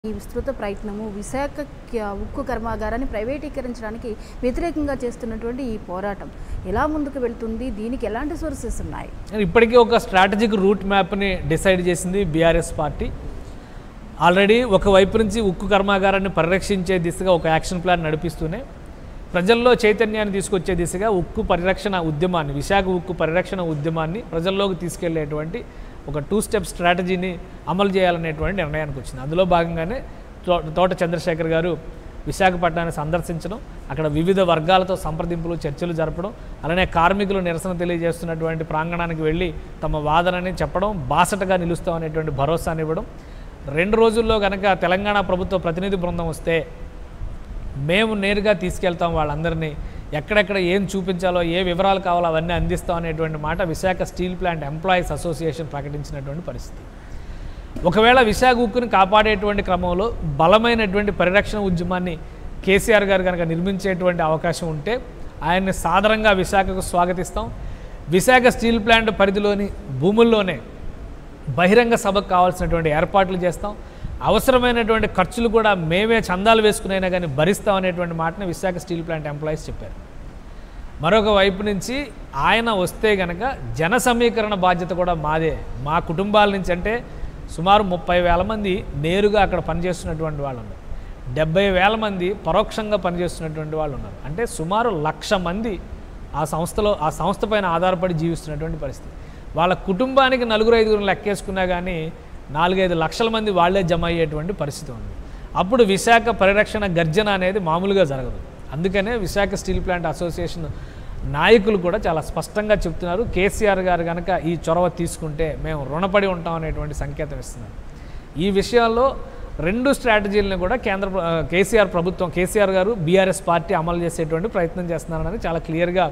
ఈ విస్తృత ప్రయత్నము విశాఖ క- ఉక్కు కర్మాగారాన్ని ప్రైవేటీకరించడానికి వ్యతిరేకంగా చేస్తున్నటువంటి ఈ పోరాటం ఎలా ముందుకు వెళ్తుంది దీనికి ఎలాంటి సోర్సెస్ ఉన్నాయి ఇప్పటికీ ఒక స్ట్రాటజిక్ రూట్ మ్యాప్ని డిసైడ్ చేసింది బీఆర్ఎస్ పార్టీ ఆల్రెడీ ఒక వైపు నుంచి ఉక్కు కర్మాగారాన్ని పరిరక్షించే దిశగా ఒక యాక్షన్ ప్లాన్ నడిపిస్తూనే ప్రజల్లో చైతన్యాన్ని తీసుకొచ్చే దిశగా ఉక్కు పరిరక్షణ ఉద్యమాన్ని విశాఖ ఉక్కు పరిరక్షణ ఉద్యమాన్ని ప్రజల్లోకి తీసుకెళ్లేటువంటి ఒక టూ స్టెప్ స్ట్రాటజీని అమలు చేయాలనేటువంటి నిర్ణయానికి వచ్చింది అందులో భాగంగానే తో- తోట చంద్రశేఖర్ గారు విశాఖపట్నాన్ని సందర్శించడం అక్కడ వివిధ వర్గాలతో సంప్రదింపులు చర్చలు జరపడం అలానే కార్మికులు నిరసన తెలియజేస్తున్నటువంటి ప్రాంగణానికి వెళ్ళి తమ వాదనని చెప్పడం బాసటగా నిలుస్తాం అనేటువంటి భరోసాని ఇవ్వడం రెండు రోజుల్లో కనుక తెలంగాణ ప్రభుత్వ ప్రతినిధి బృందం వస్తే మేము నేరుగా తీసుకెళ్తాం వాళ్ళందరినీ ఎక్కడెక్కడ ఏం చూపించాలో ఏ వివరాలు కావాలో అవన్నీ అందిస్తాం అనేటువంటి మాట Visakha steel plant employees association ప్రకటించినటువంటి పరిస్థితి ఒకవేళ విశాఖ ఉక్కుని కాపాడేటువంటి క్రమంలో బలమైనటువంటి పరిరక్షణ ఉద్యమాన్ని కేసీఆర్ గారు కనుక నిర్మించేటువంటి అవకాశం ఉంటే ఆయన్ని సాదరంగా విశాఖకు స్వాగతిస్తాం విశాఖ స్టీల్ ప్లాంట్ పరిధిలోని భూముల్లోనే బహిరంగ సభకు కావాల్సినటువంటి ఏర్పాట్లు చేస్తాం అవసరమైనటువంటి ఖర్చులు కూడా మేమే చందాలు వేసుకునైనా కానీ భరిస్తాం అనేటువంటి మాటని విశాఖ స్టీల్ ప్లాంట్ ఎంప్లాయీస్ చెప్పారు మరొక వైపు నుంచి ఆయన వస్తే గనక జన సమీకరణ బాధ్యత కూడా మాదే మా కుటుంబాల నుంచి అంటే సుమారు ముప్పై వేల మంది నేరుగా అక్కడ పనిచేస్తున్నటువంటి వాళ్ళు ఉన్నారు డెబ్బై వేల మంది పరోక్షంగా పనిచేస్తున్నటువంటి వాళ్ళు ఉన్నారు అంటే సుమారు లక్ష మంది ఆ సంస్థలో ఆ సంస్థ పైన ఆధారపడి జీవిస్తున్నటువంటి పరిస్థితి వాళ్ళ కుటుంబానికి నలుగురు ఐదుగురు లెక్కేసుకున్నా కానీ నాలుగైదు లక్షల మంది వాళ్ళే జమ అయ్యేటువంటి పరిస్థితి ఉంది అప్పుడు విశాఖ పరిరక్షణ గర్జన అనేది మామూలుగా జరగదు అందుకనే విశాఖ స్టీల్ ప్లాంట్ అసోసియేషన్ నాయకులు కూడా చాలా స్పష్టంగా చెప్తున్నారు కేసీఆర్ గారు కనుక ఈ చొరవ తీసుకుంటే మేము రుణపడి ఉంటాం అనేటువంటి సంకేతం ఇస్తున్నారు ఈ విషయాల్లో రెండు స్ట్రాటజీలను కూడా కేంద్ర ప్ర- ఆ, కేసీఆర్ ప్రభుత్వం కేసీఆర్ గారు బీఆర్ఎస్ పార్టీ అమలు చేసేటువంటి ప్రయత్నం చేస్తున్నారని చాలా క్లియర్గా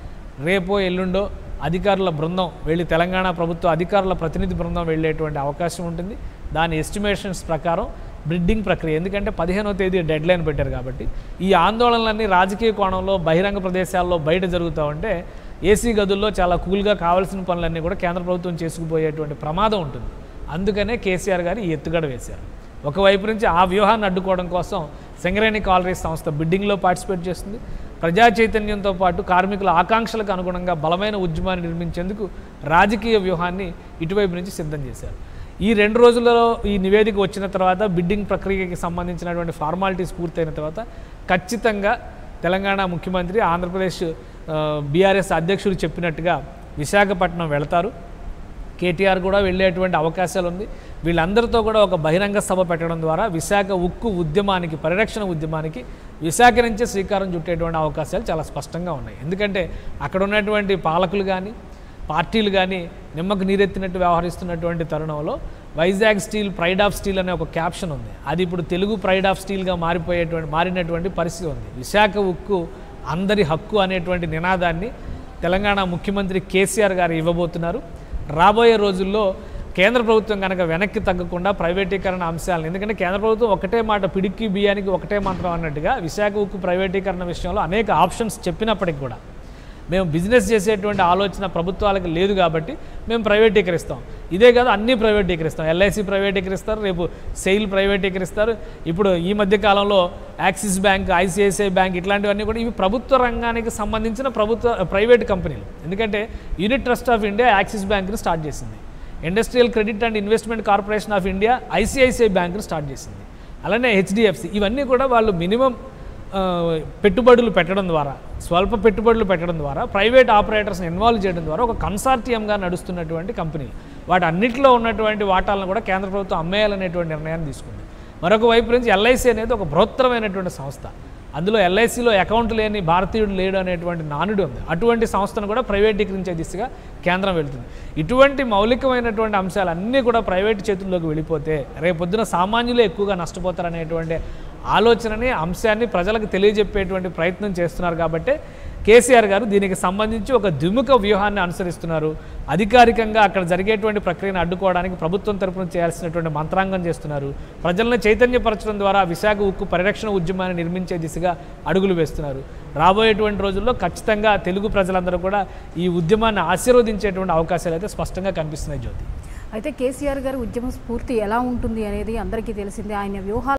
రేపో ఎల్లుండో అధికారుల బృందం వెళ్ళి తెలంగాణ ప్రభుత్వ అధికారుల ప్రతినిధి బృందం వెళ్ళేటువంటి అవకాశం ఉంటుంది దాని ఎస్టిమేషన్స్ ప్రకారం బ్రిడ్డింగ్ ప్రక్రియ ఎందుకంటే పదిహేనో తేదీ డెడ్ లైన్ పెట్టారు కాబట్టి ఈ ఆందోళనలన్నీ రాజకీయ కోణంలో బహిరంగ ప్రదేశాల్లో బయట జరుగుతూ ఉంటే ఏసీ గదుల్లో చాలా కూల్గా కావాల్సిన పనులన్నీ కూడా కేంద్ర ప్రభుత్వం చేసుకుపోయేటువంటి ప్రమాదం ఉంటుంది అందుకనే కేసీఆర్ గారు ఈ ఎత్తుగడ వేశారు ఒకవైపు నుంచి ఆ వ్యూహాన్ని అడ్డుకోవడం కోసం సింగరేణి కాలరీస్ సంస్థ బిడ్డింగ్లో పార్టిసిపేట్ చేస్తుంది ప్రజా చైతన్యంతో పాటు కార్మికుల ఆకాంక్షలకు అనుగుణంగా బలమైన ఉద్యమాన్ని నిర్మించేందుకు రాజకీయ వ్యూహాన్ని ఇటువైపు నుంచి సిద్ధం చేశారు ఈ రెండు రోజులలో ఈ నివేదిక వచ్చిన తర్వాత బిడ్డింగ్ ప్రక్రియకి సంబంధించినటువంటి ఫార్మాలిటీస్ పూర్తయిన తర్వాత ఖచ్చితంగా తెలంగాణ ముఖ్యమంత్రి ఆంధ్రప్రదేశ్ బీఆర్ఎస్ అధ్యక్షుడు చెప్పినట్టుగా విశాఖపట్నం వెళతారు కేటీఆర్ కూడా వెళ్ళేటువంటి అవకాశాలు ఉంది వీళ్ళందరితో కూడా ఒక బహిరంగ సభ పెట్టడం ద్వారా విశాఖ ఉక్కు ఉద్యమానికి పరిరక్షణ ఉద్యమానికి విశాఖ నుంచే శ్రీకారం చుట్టేటువంటి అవకాశాలు చాలా స్పష్టంగా ఉన్నాయి ఎందుకంటే అక్కడ ఉన్నటువంటి పాలకులు కానీ పార్టీలు కానీ నిమ్మకు నీరెత్తినట్టు వ్యవహరిస్తున్నటువంటి తరుణంలో Vizag steel pride of steel అనే ఒక క్యాప్షన్ ఉంది అది ఇప్పుడు తెలుగు ప్రైడ్ ఆఫ్ స్టీల్గా మారిపోయేటువంటి మారినటువంటి పరిస్థితి ఉంది విశాఖ ఉక్కు అందరి హక్కు అనేటువంటి నినాదాన్ని తెలంగాణ ముఖ్యమంత్రి కేసీఆర్ గారు ఇవ్వబోతున్నారు రాబోయే రోజుల్లో కేంద్ర ప్రభుత్వం కనుక వెనక్కి తగ్గకుండా ప్రైవేటీకరణ అంశాలను ఎందుకంటే కేంద్ర ప్రభుత్వం ఒకటే మాట పిడిక్కి బియ్యానికి ఒకటే మంత్రం అన్నట్టుగా విశాఖ ఉక్కు ప్రైవేటీకరణ విషయంలో అనేక ఆప్షన్స్ చెప్పినప్పటికి కూడా మేము బిజినెస్ చేసేటువంటి ఆలోచన ప్రభుత్వాలకు లేదు కాబట్టి మేము ప్రైవేటీకరిస్తాం ఇదే కాదు అన్నీ ప్రైవేటీకరిస్తాం ఎల్ఐసి ప్రైవేటీకరిస్తారు రేపు సెయిల్ ప్రైవేటీకరిస్తారు ఇప్పుడు ఈ మధ్య కాలంలో యాక్సిస్ బ్యాంక్ ఐసిఐసిఐ బ్యాంక్ ఇట్లాంటివన్నీ కూడా ఇవి ప్రభుత్వ రంగానికి సంబంధించిన ప్రభుత్వ ప్రైవేట్ కంపెనీలు ఎందుకంటే Unit Trust of India Axis బ్యాంక్ని స్టార్ట్ చేసింది industrial credit and investment corporation of India ICICI బ్యాంక్ని స్టార్ట్ చేసింది అలానే హెచ్డిఎఫ్సి ఇవన్నీ కూడా వాళ్ళు మినిమం ఆ, పెట్టుబడులు పెట్టడం ద్వారా స్వల్ప పెట్టుబడులు పెట్టడం ద్వారా ప్రైవేట్ ఆపరేటర్స్ని ఇన్వాల్వ్ చేయడం ద్వారా ఒక కన్సార్టియంగా నడుస్తున్నటువంటి కంపెనీలు వాటి అన్నింటిలో ఉన్నటువంటి వాటాలను కూడా కేంద్ర ప్రభుత్వం అమ్మేయాలనేటువంటి నిర్ణయాన్ని తీసుకుంది మరొక వైపు నుంచి ఎల్ఐసి అనేది ఒక బృహత్తరమైనటువంటి సంస్థ అందులో ఎల్ఐసిలో అకౌంట్ లేని భారతీయుడు లేడు అనేటువంటి నానుడు ఉంది అటువంటి సంస్థను కూడా ప్రైవేటీకరించే దిశగా కేంద్రం వెళ్తుంది ఇటువంటి మౌలికమైనటువంటి అంశాలన్నీ కూడా ప్రైవేట్ చేతుల్లోకి వెళ్ళిపోతే రేపొద్దున సామాన్యులే ఎక్కువగా నష్టపోతారనేటువంటి ఆలోచనని అంశాన్ని ప్రజలకు తెలియజెప్పేటువంటి ప్రయత్నం చేస్తున్నారు కాబట్టి కేసీఆర్ గారు దీనికి సంబంధించి ఒక ద్విముఖ వ్యూహాన్ని అనుసరిస్తున్నారు అధికారికంగా అక్కడ జరిగేటువంటి ప్రక్రియను అడ్డుకోవడానికి ప్రభుత్వం తరపున చేయాల్సినటువంటి మంత్రాంగం చేస్తున్నారు ప్రజలను చైతన్యపరచడం ద్వారా విశాఖ ఉక్కు పరిరక్షణ ఉద్యమాన్ని నిర్మించే దిశగా అడుగులు వేస్తున్నారు రాబోయేటువంటి రోజుల్లో ఖచ్చితంగా తెలుగు ప్రజలందరూ కూడా ఈ ఉద్యమాన్ని ఆశీర్వదించేటువంటి అవకాశాలు అయితే స్పష్టంగా కనిపిస్తున్నాయి జ్యోతి అయితే కేసీఆర్ గారి ఉద్యమ స్ఫూర్తి ఎలా ఉంటుంది అనేది అందరికీ తెలిసిందే ఆయన వ్యూహాలు